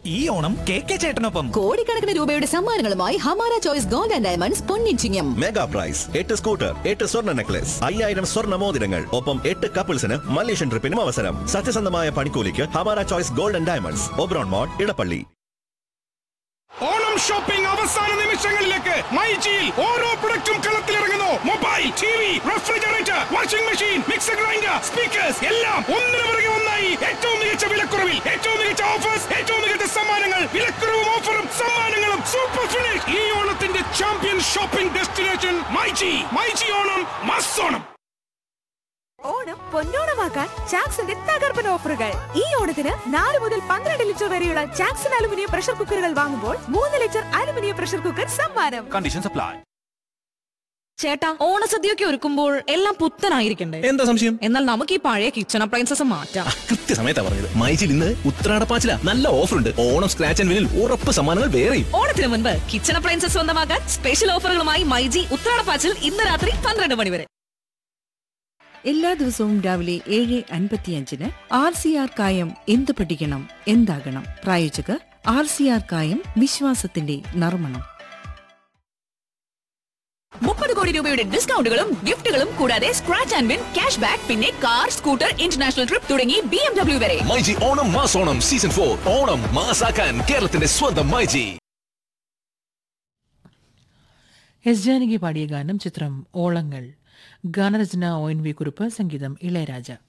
ഈ Onam K K ചേട്ടനൊപ്പം കോടിക്കണക്കിന് രൂപയുടെ സമ്മാനങ്ങളുമായി Hamara Choice Gold and Diamonds പൊന്നിച്ചിങ്ങം മെഗാ പ്രൈസ് എട്ട് സ്കൂട്ടർ എട്ട് സ്വർണ്ണ നെക്ലസ് അയ്യായിരം സ്വർണ്ണ മോതിരങ്ങൾ ഒപ്പം എട്ട് കപ്പിൾസിന് മലേഷ്യൻ ട്രിപ്പിനും അവസരം സത്യസന്ധമായ പണിക്കൂലിക്ക് Hamara Choice Gold and Diamonds Oberon മോഡ് ഇടപ്പള്ളി ഓണം ഷോപ്പിംഗ് അവസാന നിമിഷങ്ങളിലേക്ക് മൈജിയിൽ ഓരോ പ്രൊഡക്റ്റും കളത്തിലിറങ്ങുന്നു mobile T V refrigerator washing machine mixer grinder speakers എല്ലാം ഒന്നിനു പുറകെ ഒന്നായി ഏറ്റവും മികച്ച വിലക്കുറവിൽ ഏറ്റവും മികച്ച ഓഫേഴ്സ് ഏറ്റവും മികച്ച സമ്മാനങ്ങൾ വിലക്കുറവും ഓഫറും സമ്മാനങ്ങളും സൂപ്പർ ഫിനിഷ് ഈ ഓണത്തിന്റെ champion shopping destination myG myG Onam mass Onam Onam പൊന്നോണമാക്കാൻ ചാക്സിന്റെ തകർപ്പൻ ഓഫറുകൾ ഈ ഓണത്തിന് നാല് മുതൽ പന്ത്രണ്ട് ലിറ്റർ വരെയുള്ള ചാക്സൺ അലുമിനിയം പ്രഷർ കുക്കറുകൾ വാങ്ങുമ്പോൾ മൂന്ന് ലിറ്റർ അലുമിനിയം പ്രഷർ കുക്കർ സമ്മാനം കണ്ടീഷൻസ് അപ്ലൈ ചേട്ടാ ഓണസദ്യയൊക്കെ ഒരുക്കുമ്പോൾ എല്ലാം പുത്തനായിരിക്കണ്ടേ എന്താ സംശയം എന്നാൽ നമുക്ക് ഈ പഴയ കിച്ചൺ അപ്ലയൻസസ് മാറ്റാം കൃത്യസമയത്താ പറഞ്ഞത് മൈജിൽ ഇന്ന് ഉത്രാടപ്പാച്ചില നല്ല ഓഫർ ഉണ്ട് ഓണം സ്ക്രാച്ച് ആൻഡ് വിനിൽ ഉറപ്പ് സമ്മാനങ്ങൾ വേറെയും ഓണത്തിന് മുൻപ് കിച്ചൺ അപ്ലയൻസസ് സ്വന്തമാക്കാൻ സ്പെഷ്യൽ ഓഫറുകളുമായി മൈജി ഉത്രാടപ്പാച്ചിൽ ഇന്ന് രാത്രി പന്ത്രണ്ട് മണി വരെ എല്ലാ ദിവസവും രാവിലെ ഏഴ് അൻപത്തിയഞ്ചിന് ആർ സി ആർ കായം എന്ത് പഠിക്കണം എന്താകണം പ്രായോജകർ ആർ സി ആർ കായം വിശ്വാസത്തിന്റെ നർമ്മണം മുപ്പത് കോടി രൂപയുടെ ഡിസ്കൗണ്ടുകളും ഗിഫ്റ്റുകളും കൂടാതെ scratch and win cash back പിന്നെ കാർ സ്കൂട്ടർ ഇന്റർനാഷണൽ ട്രിപ്പ് തുടങ്ങി ബി എം ഡബ്ല്യു വരെ myG Onam mass Onam season for Onam മാസാക്കാൻ കേരളത്തിന്റെ സ്വന്തം മൈജി എസ് ജാനകി പാടിയ ഗാനം ചിത്രം ഓളങ്ങൾ ഗാനരചന ഒ എൻ വി കുറുപ്പ് സംഗീതം ഇളയരാജ